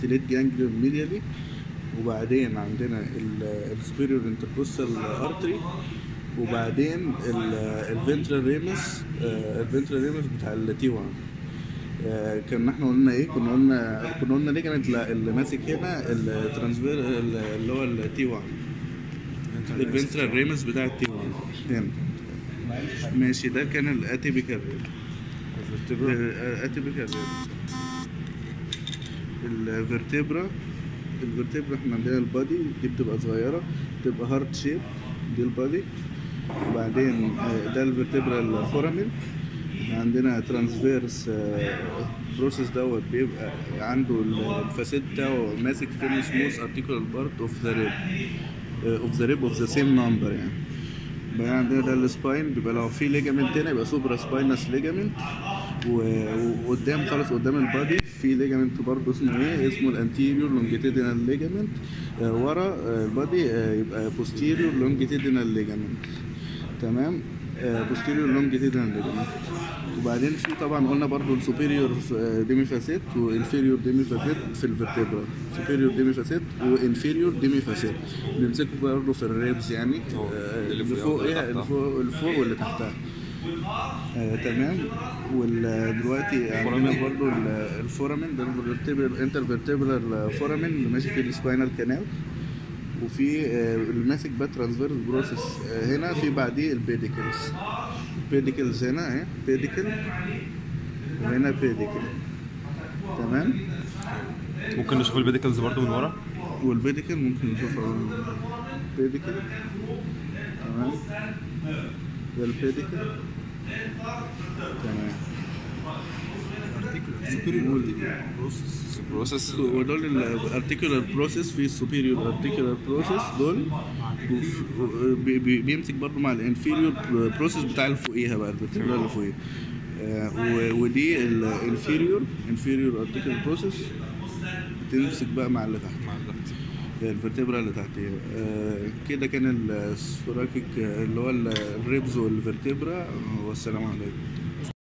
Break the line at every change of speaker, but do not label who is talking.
ستيليت جانجليون ميديالي وبعدين عندنا السبيريور انتركوستال ارتري وبعدين الفنترال ريمس الفنترال ريمس بتاع التي 1 آه، كنا احنا قلنا ايه كنا قلنا كنا قلنا ليجمنت اللي ماسك هنا الترانسفير اللي هو التي 1 الفنترال ريمس بتاع التي 1 هنا ماشي ده كان الاتيبيكال الاتيبيكال الفرتبرا الفرتبرا احنا عندنا البادي دي بتبقى صغيرة بتبقى هارت شيب دي البادي وبعدين آه، ده الفرتبرا الفورامين عندنا ترانسفيرس بروسيس دوت بيبقى عنده الفاسيد بتاعه ماسك في السموث ارتيكولار بارت اوف ذا ريب اوف ذا ريب اوف ذا سيم نمبر يعني بقى عندنا ده السباين بيبقى لو في ليجامنت هنا يبقى سوبرا سباينس ليجامنت وقدام خالص قدام البادي في ليجامنت برضه اسمه ايه اسمه الانتيريور لونجيتيدينال ليجامنت ورا آه، البادي آه، يبقى بوستيريور لونجيتيدينال ليجامنت تمام بوستيريور لونجيتيدينال ليجامنت وبعدين في طبعا قلنا برضو السوبيريور ديمي فاسيت والانفيريور ديمي فاسيت في الفرتبرا سوبيريور ديمي فاسيت وانفيريور ديمي فاسيت بنمسكه برضو في الريبس يعني آه،
اللي
اللي
فوقها
فوق
واللي
ايه اللي
تحتها.
فوق اللي فوق واللي تحتها آه تمام ودلوقتي عندنا
فورامين.
برضو ال- الفورامين ده الانترفيرتبرال فورامين اللي ماشي في السباينال كانال وفي آه، الماسك بقى ترانسفيرس بروسيس آه، هنا في بعديه البيديكلز بيديكلز هنا اهي بيديكل وهنا بيديكل تمام
ممكن نشوف البيديكلز برضو من ورا
والبيديكل ممكن نشوفها بيديكل تمام ده البيديكل تمام
بروسيس
ودول الارتيكولار بروسيس في السوبيريور ارتيكولار بروسيس دول وف- بي- بي- بيمسك برضه مع الانفيريور بروسيس بتاع اللي فوقيها بقى الفرتبرا اللي فوقيها آه، و- ودي الانفيريور انفيريور ارتيكولار بروسيس بتمسك بقى مع اللي تحت
مع الضغط.
الفرتبرا اللي تحتيها آه، كده كان السوراكيك اللي هو الريبز والفرتبرا والسلام عليكم